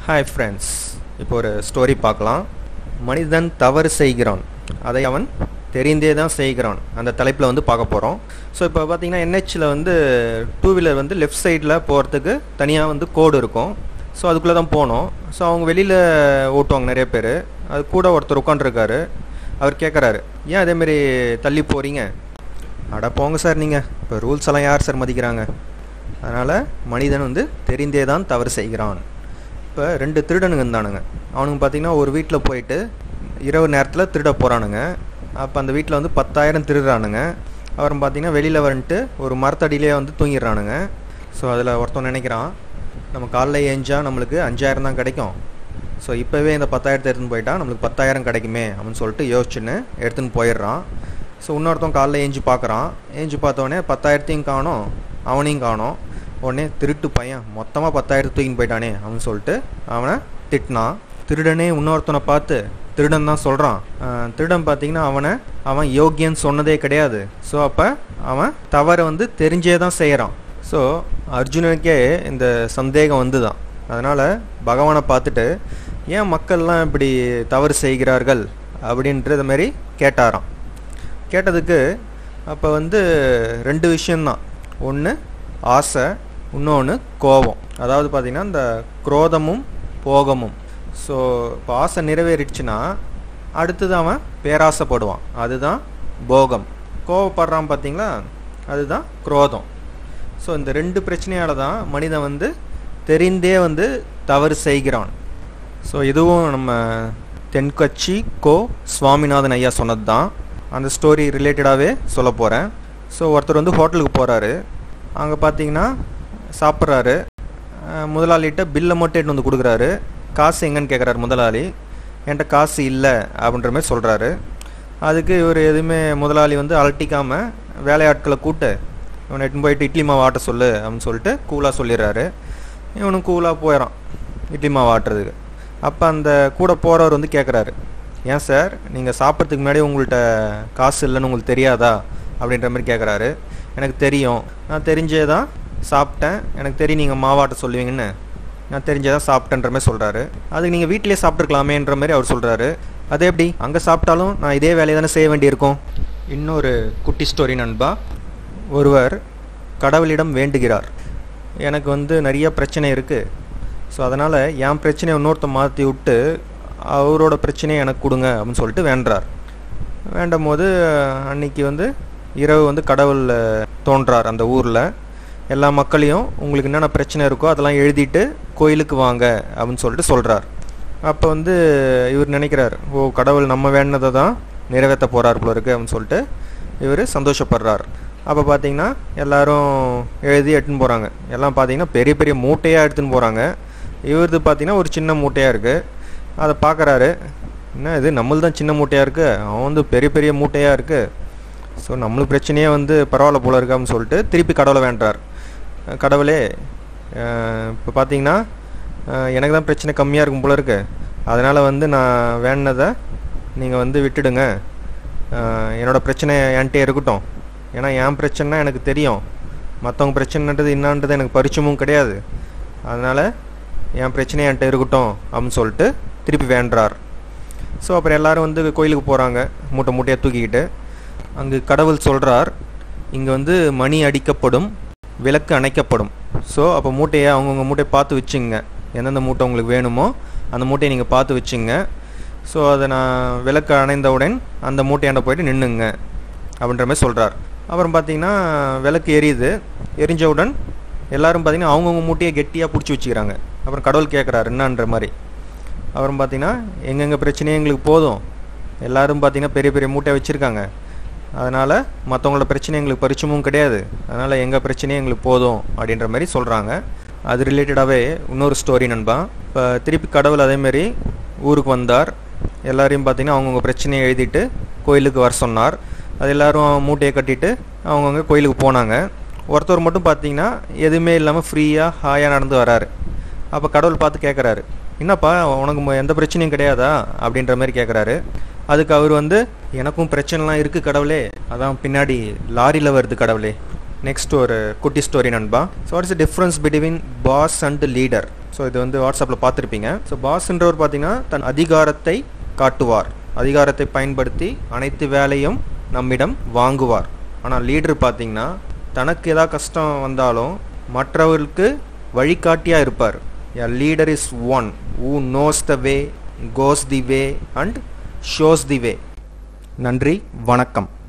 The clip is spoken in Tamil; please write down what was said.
ஹாய் ஃப்ரெண்ட்ஸ் இப்போ ஒரு ஸ்டோரி பார்க்கலாம் மனிதன் தவறு செய்கிறான் அதை அவன் தெரிந்தே தான் செய்கிறான் அந்த தலைப்பில் வந்து பார்க்க போகிறோம் ஸோ இப்போ பார்த்தீங்கன்னா என்ஹெச்சில் வந்து டூ வீலர் வந்து லெஃப்ட் சைடில் போகிறதுக்கு தனியாக வந்து கோடு இருக்கும் ஸோ அதுக்குள்ளே தான் போனோம் ஸோ அவங்க வெளியில் ஓட்டுவாங்க நிறைய பேர் அது கூட ஒருத்தர் உட்காண்ட்ருக்காரு அவர் கேட்குறாரு ஏன் அதேமாரி தள்ளி போகிறீங்க அட போங்க சார் நீங்கள் இப்போ ரூல்ஸ் எல்லாம் யார் சார் மதிக்கிறாங்க அதனால் மனிதன் வந்து தெரிந்தே தான் தவறு செய்கிறான் இப்போ ரெண்டு திருடனுங்க இருந்தானுங்க அவனுங்க பார்த்தீங்கன்னா ஒரு வீட்டில் போயிட்டு இரவு நேரத்தில் திருட போகிறானுங்க அப்போ அந்த வீட்டில் வந்து பத்தாயிரம் திருடுறானுங்க அப்புறம் பார்த்தீங்கன்னா வெளியில் வந்துட்டு ஒரு மரத்தடியிலே வந்து தூங்கிடுறானுங்க ஸோ அதில் ஒருத்தன் நினைக்கிறான் நம்ம காலைல ஏஞ்சா நம்மளுக்கு அஞ்சாயிரம் தான் கிடைக்கும் ஸோ இப்போவே இந்த பத்தாயிரத்தை எடுத்துன்னு போயிட்டா நம்மளுக்கு பத்தாயிரம் கிடைக்குமே அப்படின்னு சொல்லிட்டு யோசிச்சுன்னு எடுத்துன்னு போயிடுறான் ஸோ இன்னொருத்தன் காலைல ஏஞ்சி பார்க்குறான் ஏஞ்சி பார்த்தோடனே பத்தாயிரத்தையும் காணோம் அவனையும் காணோம் உடனே திருட்டு பையன் மொத்தமாக பத்தாயிரத்து தூக்கின்னு போயிட்டானே அப்படின்னு சொல்லிட்டு அவனை திட்டினான் திருடனே இன்னொருத்தனை பார்த்து திருடன் தான் சொல்கிறான் திருடன் பார்த்தீங்கன்னா அவனை அவன் யோக்கியன்னு சொன்னதே கிடையாது ஸோ அப்போ அவன் தவறை வந்து தெரிஞ்சே தான் செய்கிறான் ஸோ அர்ஜுனனுக்கே இந்த சந்தேகம் வந்து தான் அதனால் பகவானை பார்த்துட்டு ஏன் மக்கள்லாம் இப்படி தவறு செய்கிறார்கள் அப்படின்றது மாதிரி கேட்டாராம் கேட்டதுக்கு அப்போ வந்து ரெண்டு விஷயந்தான் ஒன்று ஆசை இன்னொன்று கோபம் அதாவது பார்த்திங்கன்னா இந்த குரோதமும் போகமும் ஸோ இப்போ ஆசை நிறைவேறிடுச்சுன்னா அடுத்தது அவன் பேராசைப்படுவான் அதுதான் போகம் கோவப்படுறான் பார்த்தீங்களா அதுதான் குரோதம் ஸோ இந்த ரெண்டு பிரச்சனையால் தான் மனிதன் வந்து தெரிந்தே வந்து தவறு செய்கிறான் ஸோ இதுவும் நம்ம தென்கட்சி கோ சுவாமிநாதன் ஐயா சொன்னது தான் அந்த ஸ்டோரி ரிலேட்டடாகவே சொல்ல போகிறேன் ஸோ ஒருத்தர் வந்து ஹோட்டலுக்கு போகிறாரு அங்கே பார்த்தீங்கன்னா சாப்பிட்றாரு முதலாளிகிட்ட பில்லை மட்டும் எடுத்து வந்து கொடுக்குறாரு காசு எங்கன்னு கேட்குறாரு முதலாளி என்கிட்ட காசு இல்லை அப்படின்ற மாதிரி சொல்கிறாரு அதுக்கு இவர் எதுவுமே முதலாளி வந்து அலட்டிக்காமல் வேலையாட்களை கூட்டு இவனை எட்டுன்னு போயிட்டு இட்லி மாவு ஆட்ட சொல்லு அப்படின்னு சொல்லிட்டு கூலாக சொல்லிடுறாரு இவனும் கூலாக போயிடறான் இட்லி மாவு ஆட்டுறதுக்கு அப்போ அந்த கூட போகிறவர் வந்து கேட்குறாரு ஏன் சார் நீங்கள் சாப்பிட்றதுக்கு முன்னாடி உங்கள்கிட்ட காசு இல்லைன்னு உங்களுக்கு தெரியாதா அப்படின்ற மாதிரி கேட்குறாரு எனக்கு தெரியும் நான் தெரிஞ்சே தான் சாப்பிட்டேன் எனக்கு தெரியும் நீங்கள் மாவாட்ட சொல்லுவீங்கன்னு நான் தெரிஞ்சே தான் சாப்பிட்டேன்ற மாதிரி சொல்கிறாரு அதுக்கு நீங்கள் வீட்டிலே சாப்பிட்ருக்கலாமேன்ற மாதிரி அவர் சொல்கிறாரு அதே எப்படி அங்கே சாப்பிட்டாலும் நான் இதே வேலையை தானே செய்ய வேண்டியிருக்கும் இன்னொரு குட்டி ஸ்டோரி நண்பா ஒருவர் கடவுளிடம் வேண்டுகிறார் எனக்கு வந்து நிறைய பிரச்சனை இருக்குது ஸோ அதனால் என் பிரச்சனையை இன்னொருத்த மாற்றி விட்டு அவரோட பிரச்சனையை எனக்கு கொடுங்க அப்படின்னு சொல்லிட்டு வேண்டுறார் வேண்டும் போது அன்னைக்கு வந்து இரவு வந்து கடவுள் தோன்றார் அந்த ஊரில் எல்லா மக்களையும் உங்களுக்கு என்னென்ன பிரச்சனை இருக்கோ அதெல்லாம் எழுதிட்டு கோயிலுக்கு வாங்க அப்படின்னு சொல்லிட்டு சொல்கிறார் அப்போ வந்து இவர் நினைக்கிறார் ஓ கடவுள் நம்ம வேண்டினதை தான் நிறைவேற்ற போகிறார் போல இருக்கு அப்படின்னு சொல்லிட்டு இவர் சந்தோஷப்படுறார் அப்போ பார்த்தீங்கன்னா எல்லாரும் எழுதி எடுத்துன்னு போகிறாங்க எல்லாம் பார்த்தீங்கன்னா பெரிய பெரிய மூட்டையாக எடுத்துன்னு போகிறாங்க இவரது பார்த்தீங்கன்னா ஒரு சின்ன மூட்டையாக இருக்குது அதை பார்க்குறாரு என்ன இது நம்மளது தான் சின்ன மூட்டையாக இருக்குது அவன் வந்து பெரிய பெரிய மூட்டையாக இருக்குது ஸோ நம்மளுக்கு பிரச்சனையே வந்து பரவாயில்ல போல இருக்கு அப்படின்னு சொல்லிட்டு திருப்பி கடவுளை வேண்டார் கடவுளே இப்போ பார்த்தீங்கன்னா எனக்கு தான் பிரச்சனை கம்மியாக இருக்கும் போல இருக்கு அதனால் வந்து நான் வேண்டினதை நீங்கள் வந்து விட்டுடுங்க என்னோடய பிரச்சனை என்கிட்டே இருக்கட்டும் ஏன்னா என் பிரச்சனை எனக்கு தெரியும் மற்றவங்க பிரச்சனைன்றது என்னான்றது எனக்கு பரிச்சயமும் கிடையாது அதனால் என் பிரச்சனை என்கிட்ட இருக்கட்டும் அப்படின்னு சொல்லிட்டு திருப்பி வேண்டுறார் ஸோ அப்புறம் எல்லோரும் வந்து கோயிலுக்கு போகிறாங்க மூட்டை மூட்டையாக தூக்கிக்கிட்டு அங்கு கடவுள் சொல்கிறார் இங்கே வந்து மணி அடிக்கப்படும் விளக்கு அணைக்கப்படும் ஸோ அப்போ மூட்டையை அவங்கவுங்க மூட்டையை பார்த்து வச்சுங்க எந்தெந்த மூட்டை உங்களுக்கு வேணுமோ அந்த மூட்டையை நீங்கள் பார்த்து வச்சுங்க ஸோ அதை நான் விளக்கு அணைந்தவுடன் அந்த மூட்டையாண்ட போயிட்டு நின்றுங்க அப்படின்ற மாதிரி சொல்கிறார் அப்புறம் பார்த்தீங்கன்னா விளக்கு எரியுது எரிஞ்சவுடன் எல்லோரும் பார்த்தீங்கன்னா அவங்கவுங்க மூட்டையை கெட்டியாக பிடிச்சி வச்சுக்கிறாங்க அப்புறம் கடவுள் கேட்குறாரு என்னன்ற மாதிரி அப்புறம் பார்த்தீங்கன்னா எங்கெங்கே பிரச்சனையும் எங்களுக்கு போதும் எல்லோரும் பார்த்தீங்கன்னா பெரிய பெரிய மூட்டை வச்சுருக்காங்க அதனால் மற்றவங்களோட பிரச்சனை எங்களுக்கு பரிச்சயமும் கிடையாது அதனால் எங்கள் பிரச்சனையும் எங்களுக்கு போதும் அப்படின்ற மாதிரி சொல்கிறாங்க அது ரிலேட்டடாகவே இன்னொரு ஸ்டோரி நண்பா இப்போ திருப்பி கடவுள் அதேமாரி ஊருக்கு வந்தார் எல்லாரையும் பார்த்தீங்கன்னா அவங்கவுங்க பிரச்சனையை எழுதிட்டு கோயிலுக்கு வர சொன்னார் அது எல்லோரும் மூட்டையை கட்டிட்டு அவங்கவுங்க கோயிலுக்கு போனாங்க ஒருத்தர் மட்டும் பார்த்தீங்கன்னா எதுவுமே இல்லாமல் ஃப்ரீயாக ஹாயாக நடந்து வராரு அப்போ கடவுள் பார்த்து கேட்குறாரு என்னப்பா உனக்கு எந்த பிரச்சனையும் கிடையாதா அப்படின்ற மாதிரி கேட்குறாரு அதுக்கு அவர் வந்து எனக்கும் பிரச்சனைலாம் இருக்குது கடவுளே அதான் பின்னாடி லாரியில் வருது கடவுளே நெக்ஸ்ட் ஒரு குட்டி ஸ்டோரி நண்பா so what's difference between boss and leader so இது வந்து வாட்ஸ்அப்பில் பார்த்துருப்பீங்க ஸோ பாஸ்ன்றவர் பார்த்தீங்கன்னா தன் அதிகாரத்தை காட்டுவார் அதிகாரத்தை பயன்படுத்தி அனைத்து வேலையும் நம்மிடம் வாங்குவார் ஆனால் லீடர் பார்த்தீங்கன்னா தனக்கு ஏதாவது கஷ்டம் வந்தாலும் மற்றவர்களுக்கு வழிகாட்டியாக இருப்பார் a leader is one who knows the way goes the way and shows the way நன்றி வணக்கம்